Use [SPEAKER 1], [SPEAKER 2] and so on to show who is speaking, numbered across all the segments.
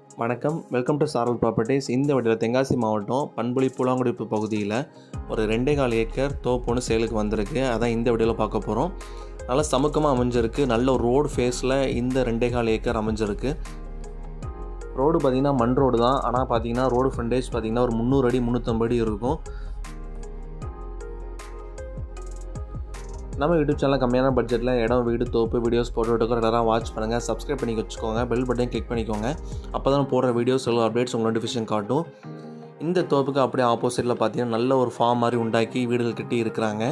[SPEAKER 1] வணக்கம் welcome to சாரல் properties இந்த வீடியோவில் தென்காசி மாவட்டம் பண்புலி புலாங்குடிப்பு பகுதியில் ஒரு ரெண்டே கால் ஏக்கர் தோப்பு ஒன்று சேலுக்கு வந்திருக்கு அதான் இந்த வீடியோவில் பார்க்க போகிறோம் நல்லா சமுக்கமாக அமைஞ்சிருக்கு நல்ல ஒரு ரோடு ஃபேஸில் இந்த ரெண்டே கால் ஏக்கர் அமைஞ்சிருக்கு ரோடு பார்த்திங்கன்னா மண் ரோடு தான் ஆனால் பார்த்தீங்கன்னா ரோடு ஃப்ரண்டேஜ் பார்த்திங்கன்னா ஒரு முந்நூறு அடி முந்நூற்றம்பது அடி இருக்கும் நம்ம யூடியூப் சேனல் கம்மியான பட்ஜெட்டில் இடம் வீடு தோப்பு வீடியோஸ் போட்டுவிட்டு ரெகுலராக வாட்ச் பண்ணுங்கள் சப்ஸ்கிரைப் பண்ணி வச்சுக்கோங்க பெல் பட்டன் கிளிக் பண்ணிக்கோங்க அப்போ தான் போடுற வீடியோஸ் எல்லாம் அப்டேட்ஸ் உங்கள் நோட்டிஃபிகேஷன் காட்டும் இந்த தோப்புக்கு அப்படியே ஆப்போசிட்டில் பார்த்தீங்கன்னா நல்ல ஒரு ஃபார்ம் மாதிரி உண்டாக்கி வீடுகள் கட்டி இருக்கிறாங்க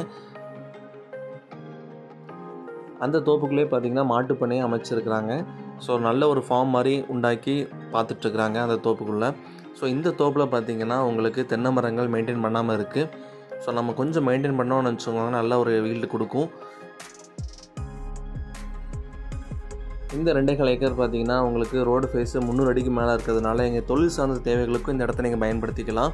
[SPEAKER 1] அந்த தோப்புக்குள்ளே பார்த்தீங்கன்னா மாட்டுப்பண்ணையும் அமைச்சிருக்கிறாங்க ஸோ நல்ல ஒரு ஃபார்ம் மாதிரி உண்டாக்கி பார்த்துட்ருக்குறாங்க அந்த தோப்புக்குள்ளே ஸோ இந்த தோப்பில் பார்த்தீங்கன்னா உங்களுக்கு தென்னை மரங்கள் மெயின்டைன் பண்ணாமல் இருக்குது ஸோ நம்ம கொஞ்சம் மெயின்டைன் பண்ணோம்னு வச்சுக்கோங்க நல்ல ஒரு வீல்டு கொடுக்கும் இந்த ரெண்டேகால் ஏக்கர் பார்த்தீங்கன்னா உங்களுக்கு ரோடு ஃபேஸு முந்நூறு அடிக்கு மேலே இருக்கிறதுனால எங்கள் தொழில் சார்ந்த தேவைகளுக்கும் இந்த இடத்த நீங்கள் பயன்படுத்திக்கலாம்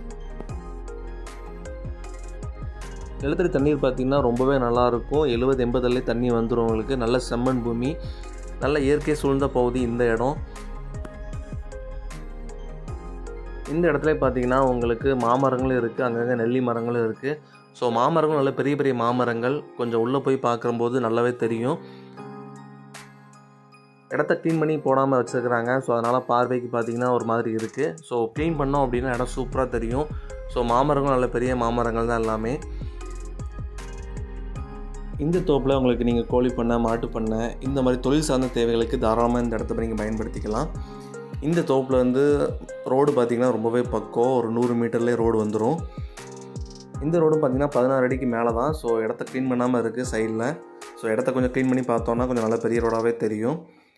[SPEAKER 1] நிலத்தடி தண்ணீர் பார்த்தீங்கன்னா ரொம்பவே நல்லாயிருக்கும் எழுபது எண்பதுலேயே தண்ணி வந்துடும் உங்களுக்கு நல்ல செம்மண் பூமி நல்ல இயற்கை சூழ்ந்த பகுதி இந்த இடம் இந்த இடத்துல பார்த்தீங்கன்னா உங்களுக்கு மாமரங்களும் இருக்குது அங்கங்கே நெல்லி மரங்களும் இருக்குது ஸோ மாமரங்களும் நல்ல பெரிய பெரிய மாமரங்கள் கொஞ்சம் உள்ளே போய் பார்க்கும்போது நல்லாவே தெரியும் இடத்த க்ளீன் பண்ணி போடாமல் வச்சுருக்குறாங்க ஸோ அதனால் பார்வைக்கு பார்த்தீங்கன்னா ஒரு மாதிரி இருக்குது ஸோ க்ளீன் பண்ணோம் அப்படின்னா இடம் சூப்பராக தெரியும் ஸோ மாமரங்களும் நல்ல பெரிய மாமரங்கள் தான் எல்லாமே இந்த தோப்பில் உங்களுக்கு நீங்கள் கோழி பண்ணை மாட்டு பண்ணை இந்த மாதிரி தொழில் சார்ந்த தேவைகளுக்கு தாராளமாக இந்த இடத்த நீங்கள் பயன்படுத்திக்கலாம் இந்த தோப்பில் வந்து ரோடு பார்த்திங்கன்னா ரொம்பவே பக்கம் ஒரு நூறு மீட்டர்லேயே ரோடு வந்துடும் இந்த ரோடும் பார்த்திங்கன்னா பதினாறு அடிக்கு மேலே தான் ஸோ இடத்த க்ளீன் பண்ணாமல் இருக்குது சைடில் ஸோ இடத்த கொஞ்சம் க்ளீன் பண்ணி பார்த்தோன்னா கொஞ்சம் நல்ல பெரிய ரோடாகவே தெரியும்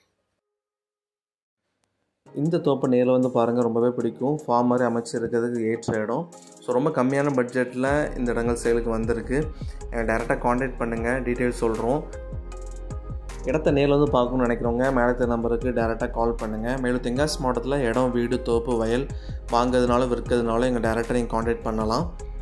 [SPEAKER 1] இந்த தோப்பை நேரில் வந்து பாருங்கள் ரொம்பவே பிடிக்கும் ஃபார்ம் மாதிரி அமைச்சிருக்கிறதுக்கு ஏற்ற இடம் ஸோ ரொம்ப கம்மியான பட்ஜெட்டில் இந்த இடங்கள் சேலுக்கு வந்திருக்கு டேரெக்டாக காண்டாக்ட் பண்ணுங்கள் டீட்டெயில்ஸ் சொல்கிறோம் இடத்த நேரில் வந்து பார்க்கணும்னு நினைக்கிறவங்க மேலே நம்பருக்கு டேரெக்டாக கால் பண்ணுங்கள் மேலும் தென்காசி மாவட்டத்தில் இடம் வீடு தோப்பு வயல் வாங்குறதுனால விற்கிறதுனால எங்கள் டேரெக்டாக நீங்கள் காண்டாக்ட் பண்ணலாம்